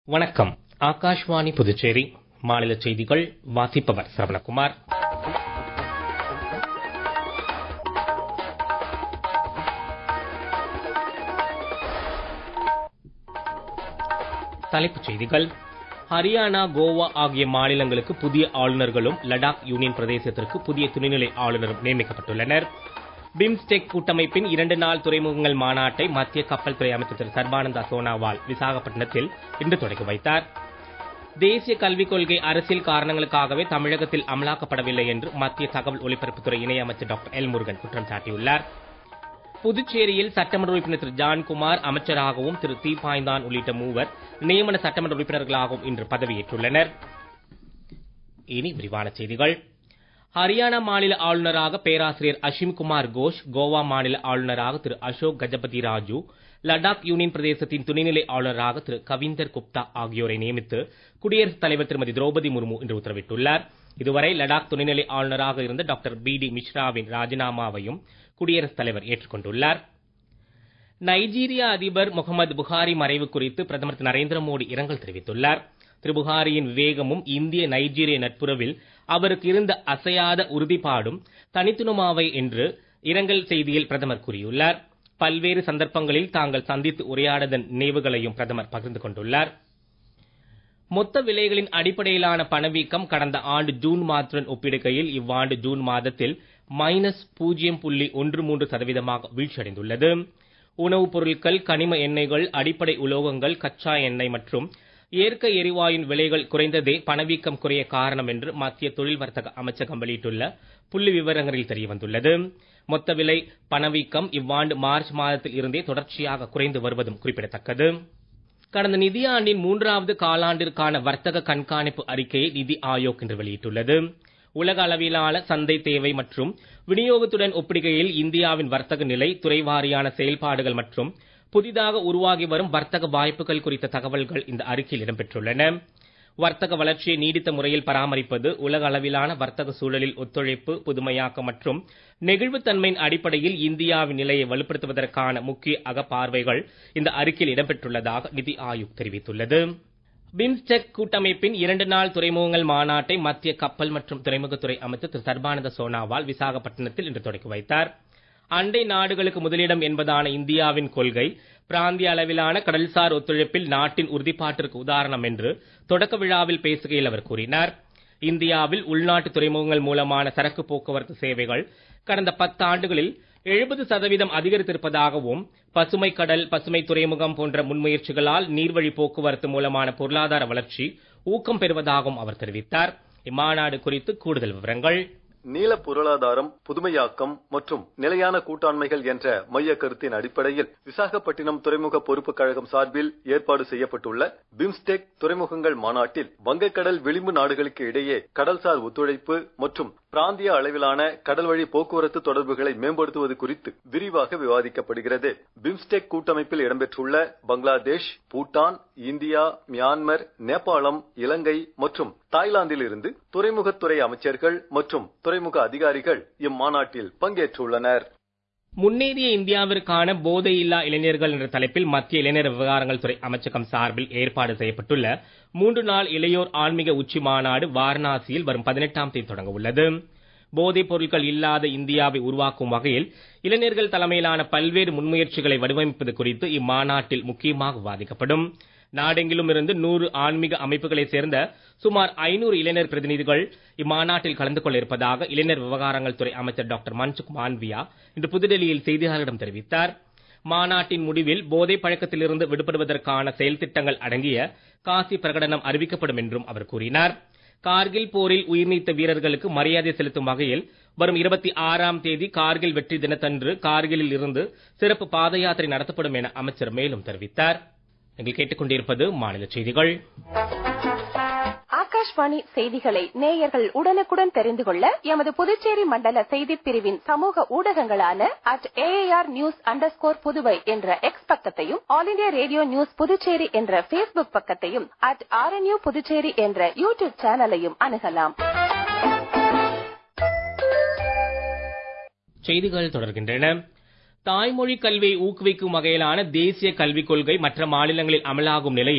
வணக்கம் ஆகாஷ்வாணி புதுச்சேரி மாநில செய்திகள் வாசிப்பவர் சரவணகுமார் தலைப்புச் செய்திகள் ஹரியானா கோவா ஆகிய மாநிலங்களுக்கு புதிய ஆளுநர்களும் லடாக் யூனியன் பிரதேசத்திற்கு புதிய துணைநிலை ஆளுநரும் நியமிக்கப்பட்டுள்ளனர் பிம்ஸ்டெக் கூட்டமைப்பின் இரண்டு நாள் துறைமுகங்கள் மாநாட்டை மத்திய கப்பல் துறை அமைச்சர் திரு சர்பானந்தா சோனாவால் விசாகப்பட்டினத்தில் இன்று தொடங்கி வைத்தார் தேசிய கல்விக் கொள்கை அரசியல் காரணங்களுக்காகவே தமிழகத்தில் அமலாக்கப்படவில்லை என்று மத்திய தகவல் ஒலிபரப்புத்துறை இணையமைச்சர் டாக்டர் எல் முருகன் குற்றம் சாட்டியுள்ளார் புதுச்சேரியில் சட்டமன்ற உறுப்பினர் திரு ஜான்குமார் அமைச்சராகவும் திரு தீபாய்ந்தான் உள்ளிட்ட மூவர் நியமன சட்டமன்ற உறுப்பினர்களாகவும் இன்று பதவியேற்றுள்ளனர் இனி விரிவான செய்திகள் ஹரியானா மாநில ஆளுநராக பேராசிரியர் அஷிம்குமார் கோஷ் கோவா மாநில ஆளுநராக திரு அசோக் கஜபதி ராஜு லடாக் யூனியன் பிரதேசத்தின் துணைநிலை ஆளுநராக திரு கவிந்தர் குப்தா ஆகியோரை நியமித்து குடியரசுத் தலைவர் திருமதி திரௌபதி முர்மு இன்று உத்தரவிட்டுள்ளார் இதுவரை லடாக் துணைநிலை ஆளுநராக இருந்த டாக்டர் பி டி மிஸ்ராவின் ராஜினாமாவையும் குடியரசுத் தலைவர் ஏற்றுக்கொண்டுள்ளார் நைஜீரியா அதிபர் முகமது புகாரி மறைவு குறித்து பிரதமர் திரு நரேந்திர மோடி இரங்கல் தெரிவித்துள்ளார் திரு புகாரியின் விவேகமும் இந்திய நைஜீரிய நட்புறவில் அவருக்கு இருந்த அசையாத உறுதிப்பாடும் தனித்துணமாவை என்று இரங்கல் செய்தியில் பிரதமர் கூறியுள்ளார் பல்வேறு சந்தர்ப்பங்களில் தாங்கள் சந்தித்து உரையாடதன் நினைவுகளையும் பிரதமர் பகிர்ந்து கொண்டுள்ளார் மொத்த விலைகளின் அடிப்படையிலான பணவீக்கம் கடந்த ஆண்டு ஜூன் மாதத்துடன் ஒப்பிடுகையில் இவ்வாண்டு ஜூன் மாதத்தில் மைனஸ் பூஜ்ஜியம் புள்ளி ஒன்று மூன்று சதவீதமாக வீழ்ச்சியடைந்துள்ளது உணவுப் பொருட்கள் கனிம எண்ணெய்கள் அடிப்படை உலோகங்கள் கச்சா எண்ணெய் மற்றும் இயற்கை எரிவாயுவின் விலைகள் குறைந்ததே பணவீக்கம் குறைய காரணம் என்று மத்திய தொழில் வர்த்தக அமைச்சகம் வெளியிட்டுள்ள புள்ளி விவரங்களில் தெரியவந்துள்ளது மொத்த விலை பணவீக்கம் இவ்வாண்டு மார்ச் மாதத்தில் இருந்தே தொடர்ச்சியாக குறைந்து வருவதும் குறிப்பிடத்தக்கது கடந்த நிதியாண்டின் மூன்றாவது காலாண்டிற்கான வர்த்தக கண்காணிப்பு அறிக்கையை நிதி ஆயோக் இன்று வெளியிட்டுள்ளது உலக அளவிலான சந்தை தேவை மற்றும் விநியோகத்துடன் ஒப்பிடுகையில் இந்தியாவின் வர்த்தக நிலை துறைவாரியான செயல்பாடுகள் மற்றும் புதிதாக உருவாகி வரும் வர்த்தக வாய்ப்புகள் குறித்த தகவல்கள் இந்த அறிக்கையில் இடம்பெற்றுள்ளன வர்த்தக வளர்ச்சியை நீடித்த முறையில் பராமரிப்பது உலக அளவிலான வர்த்தக சூழலில் ஒத்துழைப்பு புதுமையாக்கம் மற்றும் நெகிழ்வுத்தன்மையின் அடிப்படையில் இந்தியாவின் நிலையை வலுப்படுத்துவதற்கான முக்கிய அகப்பார்வைகள் இந்த அறிக்கையில் இடம்பெற்றுள்ளதாக நிதி ஆயோக் தெரிவித்துள்ளது பிம்ஸ்டெக் கூட்டமைப்பின் இரண்டு நாள் துறைமுகங்கள் மாநாட்டை மத்திய கப்பல் மற்றும் துறைமுகத்துறை அமைச்சர் திரு சர்பானந்த சோனாவால் விசாகப்பட்டினத்தில் இன்று தொடங்கி வைத்தார் அண்டை நாடுகளுக்கு முதலிடம் என்பதான இந்தியாவின் கொள்கை பிராந்திய அளவிலான கடல்சார் ஒத்துழைப்பில் நாட்டின் உறுதிப்பாட்டிற்கு உதாரணம் என்று தொடக்க விழாவில் பேசுகையில் அவர் கூறினார் இந்தியாவில் உள்நாட்டு துறைமுகங்கள் மூலமான சரக்கு போக்குவரத்து சேவைகள் கடந்த பத்து ஆண்டுகளில் எழுபது சதவீதம் அதிகரித்திருப்பதாகவும் பசுமை கடல் பசுமை துறைமுகம் போன்ற முன்முயற்சிகளால் நீர்வழி போக்குவரத்து மூலமான பொருளாதார வளர்ச்சி ஊக்கம் பெறுவதாகவும் அவர் தெரிவித்தார் இம்மாநாடு குறித்து கூடுதல் விவரங்கள் நீல பொருளாதாரம் புதுமையாக்கம் மற்றும் நிலையான கூட்டாண்மைகள் என்ற மைய கருத்தின் அடிப்படையில் விசாகப்பட்டினம் துறைமுக பொறுப்பு கழகம் சார்பில் ஏற்பாடு செய்யப்பட்டுள்ள பிம்ஸ்டெக் துறைமுகங்கள் மாநாட்டில் வங்கக்கடல் விளிம்பு நாடுகளுக்கு இடையே கடல்சார் ஒத்துழைப்பு மற்றும் பிராந்திய அளவிலான கடல்வழி போக்குவரத்து தொடர்புகளை மேம்படுத்துவது குறித்து விரிவாக விவாதிக்கப்படுகிறது பிம்ஸ்டெக் கூட்டமைப்பில் இடம்பெற்றுள்ள பங்களாதேஷ் பூட்டான் இந்தியா மியான்மர் நேபாளம் இலங்கை மற்றும் தாய்லாந்தில் இருந்து துறைமுகத்துறை அமைச்சர்கள் மற்றும் துறைமுக அதிகாரிகள் இம்மாநாட்டில் பங்கேற்றுள்ளனர் முன்னேறிய இந்தியாவிற்கான போதையில்லா இளைஞர்கள் என்ற தலைப்பில் மத்திய இளைஞர் விவகாரங்கள் துறை அமைச்சகம் சார்பில் ஏற்பாடு செய்யப்பட்டுள்ள மூன்று நாள் இளையோர் ஆன்மீக உச்சி மாநாடு வாரணாசியில் வரும் பதினெட்டாம் தேதி தொடங்க உள்ளது போதைப் பொருட்கள் இல்லாத இந்தியாவை உருவாக்கும் வகையில் இளைஞர்கள் தலைமையிலான பல்வேறு முன்முயற்சிகளை வடிவமைப்பது குறித்து இம்மாநாட்டில் முக்கியமாக விவாதிக்கப்படும் நாடெங்கிலும் இருந்து நூறு ஆன்மீக அமைப்புகளைச் சேர்ந்த சுமார் ஐநூறு இளைஞர் பிரதிநிதிகள் இம்மாநாட்டில் கலந்து கொள்ள இருப்பதாக இளைஞர் விவகாரங்கள் துறை அமைச்சர் டாக்டர் மன்சுக் மாண்வியா இன்று புதுடெல்லியில் செய்தியாளர்களிடம் தெரிவித்தார் மாநாட்டின் முடிவில் போதை பழக்கத்திலிருந்து விடுபடுவதற்கான செயல் திட்டங்கள் அடங்கிய காசி பிரகடனம் அறிவிக்கப்படும் என்றும் அவர் கூறினார் கார்கில் போரில் உயிர்நீத்த வீரர்களுக்கு மரியாதை செலுத்தும் வகையில் வரும் இருபத்தி ஆறாம் தேதி கார்கில் வெற்றி தினத்தன்று கார்கிலில் இருந்து சிறப்பு பாத யாத்திரை நடத்தப்படும் என அமைச்சர் மேலும் தெரிவித்தார் நீங்கள் கேட்டுக்கொண்டிருப்பது மாநில செய்திகள் ஆகாஷ்வாணி செய்திகளை நேயர்கள் உடனுக்குடன் தெரிந்து கொள்ள எமது புதுச்சேரி மண்டல செய்திப் பிரிவின் சமூக ஊடகங்களான at AIR news under Puduvai என்ற எக்ஸ் பக்கத்தையும் all India radio news Puducherry என்ற பேஸ்புக் பக்கத்தையும் அட் ஆர்என்யூ புதுச்சேரி என்ற யூடியூப் சேனலையும் அணுகலாம் செய்திகள் தொடர்கின்றன தாய்மொழி கல்வியை ஊக்குவிக்கும் வகையிலான தேசிய கல்விக் கொள்கை மற்ற மாநிலங்களில் அமலாகும் நிலையில்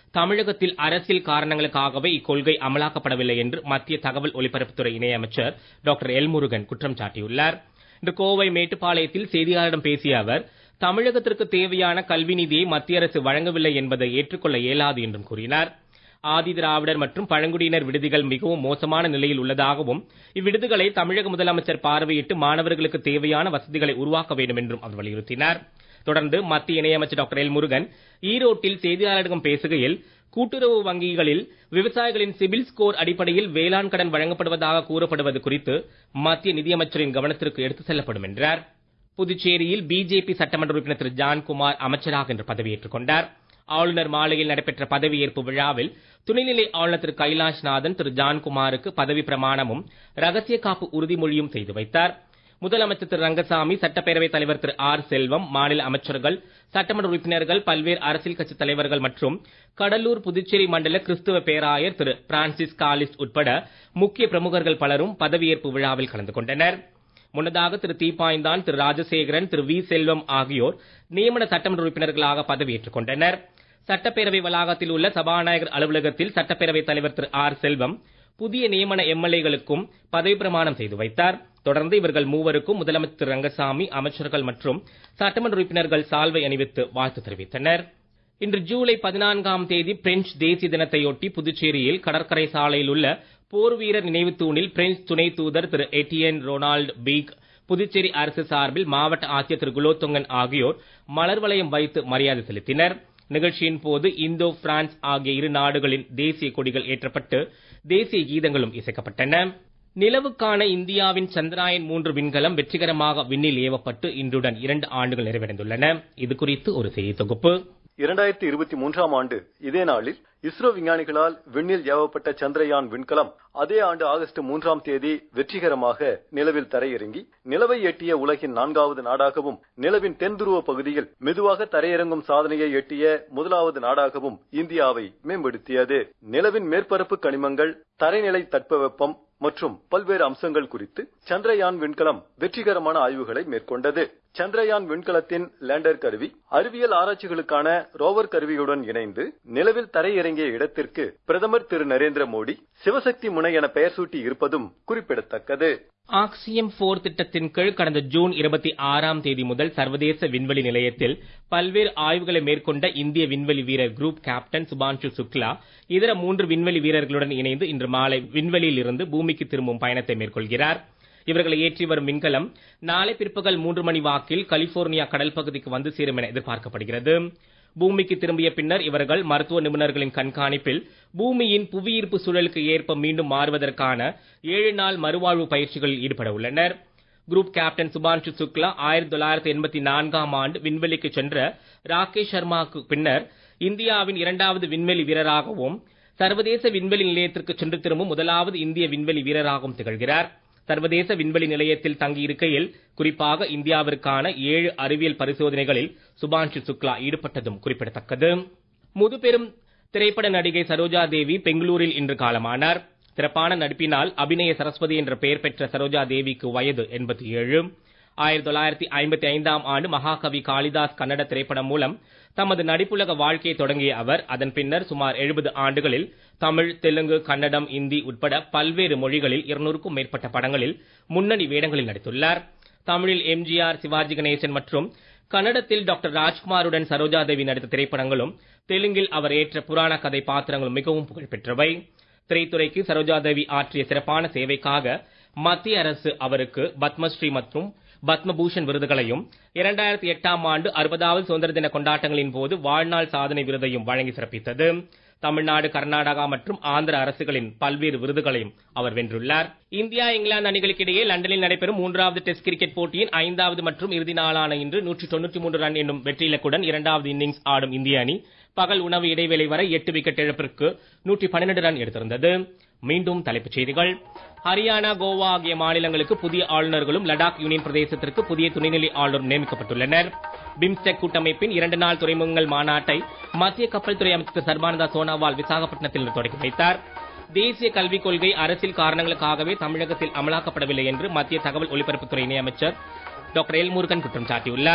தமிழகத்தில் அரசியல் காரணங்களுக்காகவே இக்கொள்கை அமலாக்கப்படவில்லை என்று மத்திய தகவல் ஒலிபரப்புத்துறை இணையமைச்சர் டாக்டர் எல் முருகன் குற்றம் சாட்டியுள்ளார் இன்று கோவை மேட்டுப்பாளையத்தில் செய்தியாளரிடம் பேசிய அவர் தமிழகத்திற்கு தேவையான கல்வி நிதியை மத்திய அரசு வழங்கவில்லை என்பதை ஏற்றுக்கொள்ள இயலாது என்றும் கூறினார் ஆதி திராவிடர் மற்றும் பழங்குடியினர் விடுதிகள் மிகவும் மோசமான நிலையில் உள்ளதாகவும் இவ்விடுதிகளை தமிழக முதலமைச்சர் பார்வையிட்டு மாணவர்களுக்கு தேவையான வசதிகளை உருவாக்க வேண்டும் என்றும் அவர் வலியுறுத்தினார் தொடர்ந்து மத்திய இணையமைச்சர் டாக்டர் எல் முருகன் ஈரோட்டில் செய்தியாளர்களிடம் பேசுகையில் கூட்டுறவு வங்கிகளில் விவசாயிகளின் சிபில் ஸ்கோர் அடிப்படையில் வேளாண் கடன் வழங்கப்படுவதாக கூறப்படுவது குறித்து மத்திய நிதியமைச்சரின் கவனத்திற்கு எடுத்துச் செல்லப்படும் என்றார் புதுச்சேரியில் பிஜேபி சட்டமன்ற உறுப்பினர் திரு ஜான்குமார் அமைச்சராக இன்று பதவியேற்றுக் கொண்டார் ஆளுநர் மாலையில் நடைபெற்ற பதவியேற்பு விழாவில் துணைநிலை ஆளுநர் திரு கைலாஷ்நாதன் திரு ஜான்குமாருக்கு பதவி பிரமாணமும் ரகசிய காப்பு உறுதிமொழியும் செய்து வைத்தார் முதலமைச்சர் திரு ரங்கசாமி சட்டப்பேரவைத் தலைவர் திரு ஆர் செல்வம் மாநில அமைச்சர்கள் சட்டமன்ற உறுப்பினர்கள் பல்வேறு அரசியல் கட்சித் தலைவர்கள் மற்றும் கடலூர் புதுச்சேரி மண்டல கிறிஸ்துவ பேராயர் திரு பிரான்சிஸ் காலிஸ் உட்பட முக்கிய பிரமுகர்கள் பலரும் பதவியேற்பு விழாவில் கலந்து கொண்டனர் முன்னதாக திரு தீப்பாய்ந்தான் திரு ராஜசேகரன் திரு வி செல்வம் ஆகியோர் நியமன சட்டமன்ற உறுப்பினர்களாக பதவியேற்றுக் கொண்டனர் சட்டப்பேரவை வளாகத்தில் உள்ள சபாநாயகர் அலுவலகத்தில் சட்டப்பேரவைத் தலைவர் திரு ஆர் செல்வம் புதிய நியமன எம்எல்ஏகளுக்கும் பதவி பிரமாணம் செய்து வைத்தார் தொடர்ந்து இவர்கள் மூவருக்கும் முதலமைச்சர் திரு ரங்கசாமி அமைச்சர்கள் மற்றும் சட்டமன்ற உறுப்பினர்கள் சால்வை அணிவித்து வாழ்த்து தெரிவித்தனர் இன்று ஜூலை பதினான்காம் தேதி பிரெஞ்சு தேசிய தினத்தையொட்டி புதுச்சேரியில் கடற்கரை சாலையில் உள்ள போர் வீரர் நினைவு தூணில் பிரெஞ்சு துணை தூதர் Thiru Etienne Rolland Piegue Puducherry அரசு சார்பில் மாவட்ட ஆட்சியர் திரு குலோத்துங்கன் ஆகியோர் மலர் வளையம் வைத்து மரியாதை செலுத்தினர் நிகழ்ச்சியின் போது இந்தோ பிரான்ஸ் ஆகிய இரு நாடுகளின் தேசிய கொடிகள் ஏற்றப்பட்டு தேசிய கீதங்களும் இசைக்கப்பட்டன நிலவுக்கான இந்தியாவின் சந்திராயன் மூன்று விண்கலம் வெற்றிகரமாக விண்ணில் ஏவப்பட்டு இன்றுடன் இரண்டு ஆண்டுகள் நிறைவடைந்துள்ளன இது குறித்து ஒரு செய்தி தொகுப்பு இரண்டாயிரத்தி இருபத்தி மூன்றாம் ஆண்டு இதே நாளில் இஸ்ரோ விஞ்ஞானிகளால் விண்ணில் ஏவப்பட்ட சந்திரயான் விண்கலம் அதே ஆண்டு ஆகஸ்ட் மூன்றாம் தேதி வெற்றிகரமாக நிலவில் தரையிறங்கி நிலவை எட்டிய உலகின் நான்காவது நாடாகவும் நிலவின் தென் துருவ பகுதியில் மெதுவாக தரையிறங்கும் சாதனையை எட்டிய முதலாவது நாடாகவும் இந்தியாவை மேம்படுத்தியது நிலவின் மேற்பரப்பு கனிமங்கள் தரைநிலை தட்பவெப்பம் மற்றும் பல்வேறு அம்சங்கள் குறித்து சந்திரயான் விண்கலம் வெற்றிகரமான ஆய்வுகளை மேற்கொண்டது சந்திரயான் விண்கலத்தின் லேண்டர் கருவி அறிவியல் ஆராய்ச்சிகளுக்கான ரோவர் கருவியுடன் இணைந்து நிலவில் தரையிறங்கிய இடத்திற்கு பிரதமர் திரு நரேந்திர மோடி சிவசக்தி முனை என பெயர் சூட்டி இருப்பதும் குறிப்பிடத்தக்கது ஆக்சியம் போர் திட்டத்தின் கீழ் கடந்த ஜூன் இருபத்தி ஆறாம் தேதி முதல் சர்வதேச விண்வெளி நிலையத்தில் பல்வேறு ஆய்வுகளை மேற்கொண்ட இந்திய விண்வெளி வீரர் குரூப் கேப்டன் சுபான்ஷு சுக்லா இதர மூன்று விண்வெளி வீரர்களுடன் இணைந்து இன்று மாலை விண்வெளியில் இருந்து பூமிக்கு திரும்பும் பயணத்தை மேற்கொள்கிறார் இவர்களை ஏற்றி வரும் விண்கலம் நாளை பிற்பகல் மூன்று மணி வாக்கில் கலிபோர்னியா கடல் பகுதிக்கு வந்து சேரும் என எதிர்பார்க்கப்படுகிறது பூமிக்கு திரும்பிய பின்னர் இவர்கள் மருத்துவ நிபுணர்களின் கண்காணிப்பில் பூமியின் புவியீர்ப்பு சூழலுக்கு ஏற்ப மீண்டும் மாறுவதற்கான ஏழு நாள் மறுவாழ்வு பயிற்சிகளில் ஈடுபட உள்ளனர் குரூப் கேப்டன் சுபான்ஷு சுக்லா ஆயிரத்தி தொள்ளாயிரத்தி எண்பத்தி நான்காம் ஆண்டு விண்வெளிக்கு சென்ற ராகேஷ் சர்மாவுக்கு பின்னர் இந்தியாவின் இரண்டாவது விண்வெளி வீரராகவும் சர்வதேச விண்வெளி நிலையத்திற்கு சென்று திரும்பும் முதலாவது இந்திய விண்வெளி வீரராகவும் திகழ்கிறார் சர்வதேச விண்வெளி நிலையத்தில் தங்கியிருக்கையில் குறிப்பாக இந்தியாவிற்கான ஏழு அறிவியல் பரிசோதனைகளில் சுபான்ஷு சுக்லா ஈடுபட்டதும் குறிப்பிடத்தக்கது முதுபெரும் திரைப்பட நடிகை சரோஜா தேவி பெங்களூரில் இன்று காலமானார் சிறப்பான நடிப்பினால் அபிநய சரஸ்வதி என்ற பெயர் பெற்ற சரோஜா தேவிக்கு வயது எண்பத்தி ஏழு ஆயிரத்தி தொள்ளாயிரத்தி ஐம்பத்தி ஐந்தாம் ஆண்டு மகாகவி காளிதாஸ் கன்னட திரைப்படம் மூலம் தமது நடிப்புலக வாழ்க்கையை தொடங்கிய அவர் அதன் பின்னர் சுமார் எழுபது ஆண்டுகளில் தமிழ் தெலுங்கு கன்னடம் இந்தி உட்பட பல்வேறு மொழிகளில் இருநூறுக்கும் மேற்பட்ட படங்களில் முன்னணி வேடங்களில் நடித்துள்ளார் தமிழில் எம்ஜிஆர் சிவாஜி கணேசன் மற்றும் கன்னடத்தில் டாக்டர் ராஜ்குமாருடன் சரோஜா தேவி நடித்த திரைப்படங்களும் தெலுங்கில் அவர் ஏற்ற புராண கதை பாத்திரங்களும் மிகவும் புகழ்பெற்றவை திரைத்துறைக்கு சரோஜா தேவி ஆற்றிய சிறப்பான சேவைக்காக மத்திய அரசு அவருக்கு பத்மஸ்ரீ மற்றும் பத்மபூஷன் விருதுகளையும் இரண்டாயிரத்தி எட்டாம் ஆண்டு அறுபதாவது சுதந்திர தின கொண்டாட்டங்களின் போது வாழ்நாள் சாதனை விருதையும் வழங்கி சிறப்பித்தது தமிழ்நாடு கர்நாடகா மற்றும் ஆந்திர அரசுகளின் பல்வேறு விருதுகளையும் அவர் வென்றுள்ளார் இந்தியா இங்கிலாந்து அணிகளுக்கு இடையே லண்டனில் நடைபெறும் மூன்றாவது டெஸ்ட் கிரிக்கெட் போட்டியின் ஐந்தாவது மற்றும் இறுதி நாளான இன்று நூற்றி தொண்ணூற்றி மூன்று ரன் என்னும் வெற்றி இலக்குடன் இரண்டாவது இன்னிங்ஸ் ஆடும் இந்திய அணி பகல் உணவு இடைவேளை வரை எட்டு விக்கெட் இழப்பிற்கு நூற்றி பன்னிரண்டு ரன் எடுத்திருந்தது மீண்டும் தலைப்புச் செய்திகள் ஹரியானா கோவா ஆகிய மாநிலங்களுக்கு புதிய ஆளுநர்களும் லடாக் யூனியன் பிரதேசத்திற்கு புதிய துணைநிலை ஆளுநரும் நியமிக்கப்பட்டுள்ளனர் பிம்ஸ்டெக் கூட்டமைப்பின் இரண்டு நாள் துறைமுகங்கள் மாநாட்டை மத்திய கப்பல் துறை அமைச்சர் சர்பானந்தா சோனாவால் விசாகப்பட்டினத்தில் இன்று தொடங்கி வைத்தார் தேசிய கல்விக் கொள்கை அரசியல் காரணங்களுக்காகவே தமிழகத்தில் அமலாக்கப்படவில்லை என்று மத்திய தகவல் ஒலிபரப்புத்துறை இணையமைச்சர் டாக்டர் எல் முருகன் குற்றம் சாட்டியுள்ளார்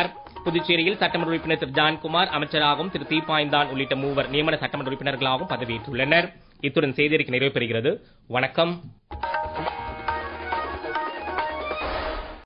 புதுச்சேரியில் சட்டமன்ற உறுப்பினர் திரு ஜான்குமார் அமைச்சராகவும் திரு தீபாய்ந்தான் உள்ளிட்ட மூவர் நியமன சட்டமன்ற உறுப்பினர்களாகவும் பதவியேற்றுள்ளனர் இத்துடன் செய்தியறிக்கை நிறைவு பெறுகிறது வணக்கம்